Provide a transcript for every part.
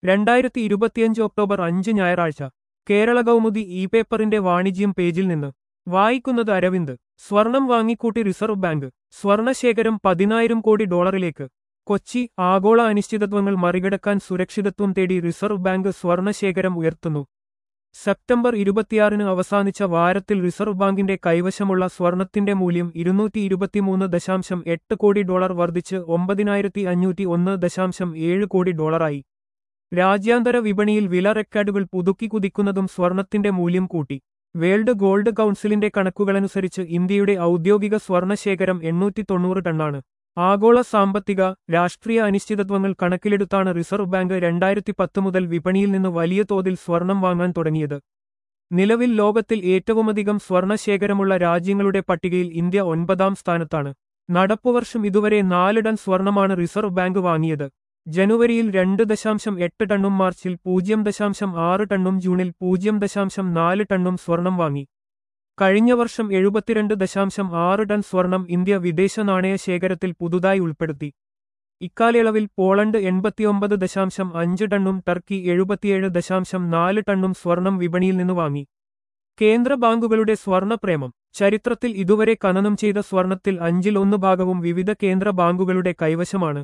രണ്ടായിരത്തി ഇരുപത്തിയഞ്ച് ഒക്ടോബർ അഞ്ച് ഞായറാഴ്ച കേരള കൗമുദി ഇ പേപ്പറിന്റെ വാണിജ്യം പേജിൽ നിന്ന് വായിക്കുന്നത് അരവിന്ദ് സ്വർണം വാങ്ങിക്കൂട്ടി റിസർവ് ബാങ്ക് സ്വർണശേഖരം പതിനായിരം കോടി ഡോളറിലേക്ക് കൊച്ചി ആഗോള അനിശ്ചിതത്വങ്ങൾ മറികടക്കാൻ സുരക്ഷിതത്വം തേടി റിസർവ് ബാങ്ക് സ്വർണശേഖരം ഉയർത്തുന്നു സെപ്റ്റംബർ ഇരുപത്തിയാറിന് അവസാനിച്ച വാരത്തിൽ റിസർവ് ബാങ്കിന്റെ കൈവശമുള്ള സ്വർണത്തിന്റെ മൂല്യം ഇരുന്നൂറ്റി ഇരുപത്തിമൂന്ന് ദശാംശം എട്ട് കോടി ഡോളർ വർദ്ധിച്ച് ഒമ്പതിനായിരത്തി അഞ്ഞൂറ്റി ഒന്ന് ദശാംശം ഏഴ് കോടി ഡോളറായി രാജ്യാന്തര വിപണിയിൽ വില റെക്കോർഡുകൾ പുതുക്കി കുതിക്കുന്നതും സ്വർണത്തിന്റെ മൂല്യം കൂട്ടി വേൾഡ് ഗോൾഡ് കൗൺസിലിന്റെ കണക്കുകളനുസരിച്ച് ഇന്ത്യയുടെ ഔദ്യോഗിക സ്വർണശേഖരം എണ്ണൂറ്റി തൊണ്ണൂറ് ടണ്ണാണ് ആഗോള സാമ്പത്തിക രാഷ്ട്രീയ അനിശ്ചിതത്വങ്ങൾ കണക്കിലെടുത്താണ് റിസർവ് ബാങ്ക് രണ്ടായിരത്തി പത്ത് മുതൽ വിപണിയിൽ നിന്ന് വലിയ തോതിൽ സ്വർണം വാങ്ങാൻ തുടങ്ങിയത് നിലവിൽ ലോകത്തിൽ ഏറ്റവുമധികം സ്വർണശേഖരമുള്ള രാജ്യങ്ങളുടെ പട്ടികയിൽ ഇന്ത്യ ഒൻപതാം സ്ഥാനത്താണ് നടപ്പുവർഷം ഇതുവരെ നാല് ടൺ സ്വർണമാണ് റിസർവ് ബാങ്ക് വാങ്ങിയത് ജനുവരിയിൽ രണ്ട് ദശാംശം എട്ട് ടണ്ണും മാർച്ചിൽ പൂജ്യം ദശാംശം ആറ് ടണ്ണും ജൂണിൽ പൂജ്യം ദശാംശം നാല് ടണ്ണും സ്വർണം വാങ്ങി കഴിഞ്ഞ വർഷം എഴുപത്തിരണ്ട് ദശാംശം ആറ് ടൺ സ്വർണം ഇന്ത്യ വിദേശ നാണയ ശേഖരത്തിൽ പുതുതായി ഉൾപ്പെടുത്തി ഇക്കാലയളവിൽ പോളണ്ട് എൺപത്തിയൊമ്പത് ദശാംശം അഞ്ച് ടണ്ണും ടർക്കി എഴുപത്തിയേഴ് ദശാംശം നാല് ടണ്ണും സ്വർണം വിപണിയിൽ നിന്ന് വാങ്ങി കേന്ദ്ര ബാങ്കുകളുടെ സ്വർണപ്രേമം ചരിത്രത്തിൽ ഇതുവരെ ഖനനം ചെയ്ത സ്വർണത്തിൽ അഞ്ചിൽ ഒന്ന് ഭാഗവും വിവിധ കേന്ദ്ര ബാങ്കുകളുടെ കൈവശമാണ്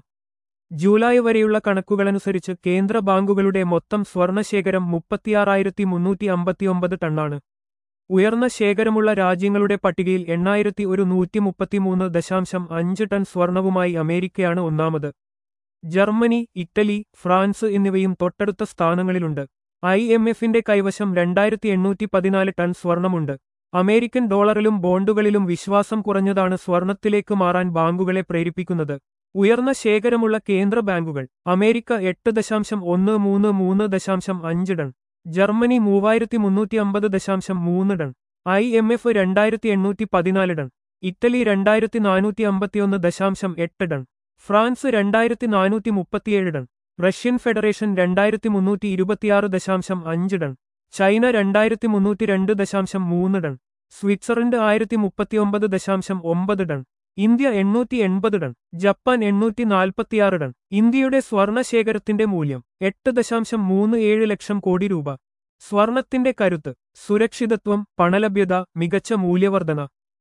ജൂലൈ വരെയുള്ള കണക്കുകളനുസരിച്ച് കേന്ദ്ര ബാങ്കുകളുടെ മൊത്തം സ്വർണശേഖരം മുപ്പത്തിയാറായിരത്തി മുന്നൂറ്റി അമ്പത്തിയൊമ്പത് ടണ്ണാണ് ഉയർന്ന ശേഖരമുള്ള രാജ്യങ്ങളുടെ പട്ടികയിൽ എണ്ണായിരത്തി ഒരു നൂറ്റി മുപ്പത്തിമൂന്ന് ദശാംശം അഞ്ച് ടൺ സ്വർണവുമായി അമേരിക്കയാണ് ഒന്നാമത് ജർമ്മനി ഇറ്റലി ഫ്രാൻസ് എന്നിവയും തൊട്ടടുത്ത സ്ഥാനങ്ങളിലുണ്ട് ഐ എം എഫിന്റെ കൈവശം രണ്ടായിരത്തി എണ്ണൂറ്റി പതിനാല് ടൺ സ്വർണമുണ്ട് അമേരിക്കൻ ഡോളറിലും ബോണ്ടുകളിലും വിശ്വാസം കുറഞ്ഞതാണ് സ്വർണത്തിലേക്ക് മാറാൻ ബാങ്കുകളെ പ്രേരിപ്പിക്കുന്നത് ഉയർന്ന ശേഖരമുള്ള കേന്ദ്ര ബാങ്കുകൾ അമേരിക്ക എട്ട് ദശാംശം ഒന്ന് മൂന്ന് മൂന്ന് ദശാംശം അഞ്ച് ടൺ ജർമ്മനി മൂവായിരത്തി മുന്നൂറ്റി അമ്പത് ദശാംശം മൂന്ന് ടൺ ഐ എം എഫ് രണ്ടായിരത്തി എണ്ണൂറ്റി പതിനാല് ടൺ ഇറ്റലി രണ്ടായിരത്തി നാനൂറ്റി അമ്പത്തിയൊന്ന് ദശാംശം എട്ട് ടൺ ഫ്രാൻസ് രണ്ടായിരത്തി നാനൂറ്റി മുപ്പത്തിയേഴ് ടൺ റഷ്യൻ ഫെഡറേഷൻ രണ്ടായിരത്തി മുന്നൂറ്റി ഇരുപത്തിയാറ് ദശാംശം അഞ്ച് ടൺ ചൈന രണ്ടായിരത്തി മുന്നൂറ്റി രണ്ട് ദശാംശം മൂന്ന് ടൺ സ്വിറ്റ്സർലൻഡ് ആയിരത്തി മുപ്പത്തിയൊമ്പത് ദശാംശം ഒമ്പത് ടൺ ഇന്ത്യ എണ്ണൂറ്റി എൺപത് ടൺ ജപ്പാൻ എണ്ണൂറ്റി നാൽപ്പത്തിയാറ് ടൺ ഇന്ത്യയുടെ സ്വർണശേഖരത്തിന്റെ മൂല്യം എട്ട് ദശാംശം മൂന്ന് ഏഴ് ലക്ഷം കോടി രൂപ സ്വർണത്തിന്റെ കരുത്ത് സുരക്ഷിതത്വം പണലഭ്യത മികച്ച മൂല്യവർധന